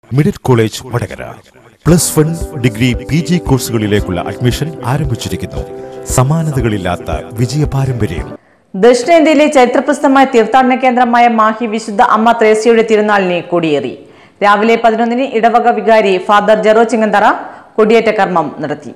middle college Vadakara plus one degree P G കോഴ്സുകളിലേക്കുള്ള admission ആരംഭിച്ചിരിക്കുന്നു സമാനതകളില്ലാത്ത വിജയ പാരമ്പര്യം ദക്ഷിണേന്ത്യയിലെ ചരിത്രപ്രസിദ്ധമായ തീർത്ഥാടന കേന്ദ്രമായ മാഹി വിശുദ്ധ അമ്മ ത്രേസ്യയുടെ തിരുനാളിനെ കൊടിയേറി രാവിലെ പതിനൊന്നിന് ഇടവക വികാരി ഫാദർ ജെറോ ചിങ്ങന്തറ കൊടിയേറ്റ കർമ്മം നടത്തി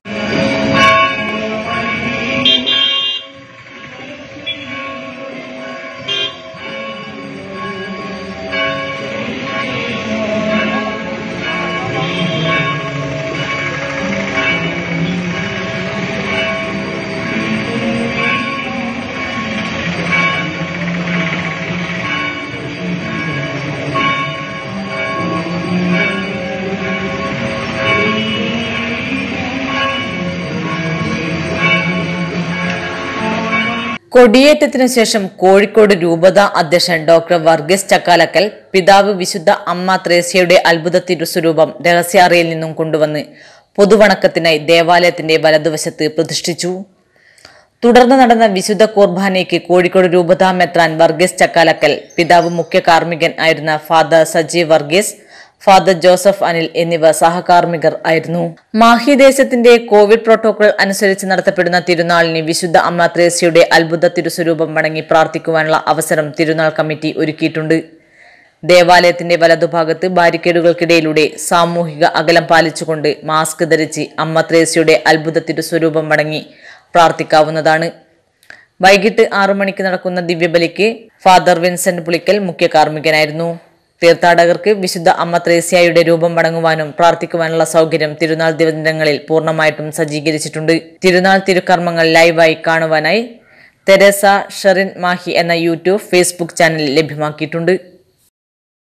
കൊടിയേറ്റത്തിനു ശേഷം കോഴിക്കോട് രൂപത അധ്യക്ഷൻ ഡോക്ടർ വർഗീസ് ചക്കാലക്കൽ പിതാവ് വിശുദ്ധ അമ്മ ത്രേസ്യയുടെ അത്ഭുത തിരുസ്വരൂപം രഹസ്യാറയിൽ നിന്നും കൊണ്ടുവന്ന് പൊതുവണക്കത്തിനായി ദേവാലയത്തിന്റെ വലതുവശത്ത് പ്രതിഷ്ഠിച്ചു തുടർന്ന് നടന്ന വിശുദ്ധ കുർബാനയ്ക്ക് കോഴിക്കോട് രൂപതാ മെത്രാൻ വർഗീസ് ചക്കാലക്കൽ പിതാവ് മുഖ്യ കാർമ്മികൻ ആയിരുന്ന father Sajeev Varghese father Joseph Anil എന്നിവർ സഹകാർമ്മികർ ആയിരുന്നു മാഹി ദേശത്തിന്റെ കോവിഡ് പ്രോട്ടോകോൾ അനുസരിച്ച് നടത്തപ്പെടുന്ന തിരുനാളിന് വിശുദ്ധ അമ്മ ത്രേസ്യയുടെ അത്ഭുത തിരുസ്വരൂപം വണങ്ങി പ്രാർത്ഥിക്കുവാനുള്ള അവസരം തിരുനാൾ കമ്മിറ്റി ഒരുക്കിയിട്ടുണ്ട് ദേവാലയത്തിന്റെ വലതുഭാഗത്ത് ബാരിക്കേഡുകൾക്കിടയിലൂടെ സാമൂഹിക അകലം പാലിച്ചുകൊണ്ട് മാസ്ക് ധരിച്ച് അമ്മ ത്രേസ്യയുടെ അത്ഭുത തിരുസ്വരൂപം വണങ്ങി പ്രാർത്ഥിക്കാവുന്നതാണ് വൈകിട്ട് ആറു മണിക്ക് നടക്കുന്ന ദിവ്യബലിക്ക് ഫാദർ വിൻസെന്റ് പുളിക്കൽ മുഖ്യ കാർമ്മികനായിരുന്നു തീർത്ഥാടകർക്ക് വിശുദ്ധ അമ്മ ത്രേസ്യായുടെ രൂപം വണങ്ങുവാനും പ്രാർത്ഥിക്കുവാനുള്ള സൗകര്യം തിരുനാൾ ദിവസങ്ങളിൽ പൂർണ്ണമായിട്ടും സജ്ജീകരിച്ചിട്ടുണ്ട് തിരുനാൾ തിരുക്കർമ്മങ്ങൾ ലൈവായി കാണുവാനായി തെരേസ ഷെറിൻ മാഹി എന്ന യൂട്യൂബ് ഫേസ്ബുക്ക് ചാനൽ ലഭ്യമാക്കിയിട്ടുണ്ട്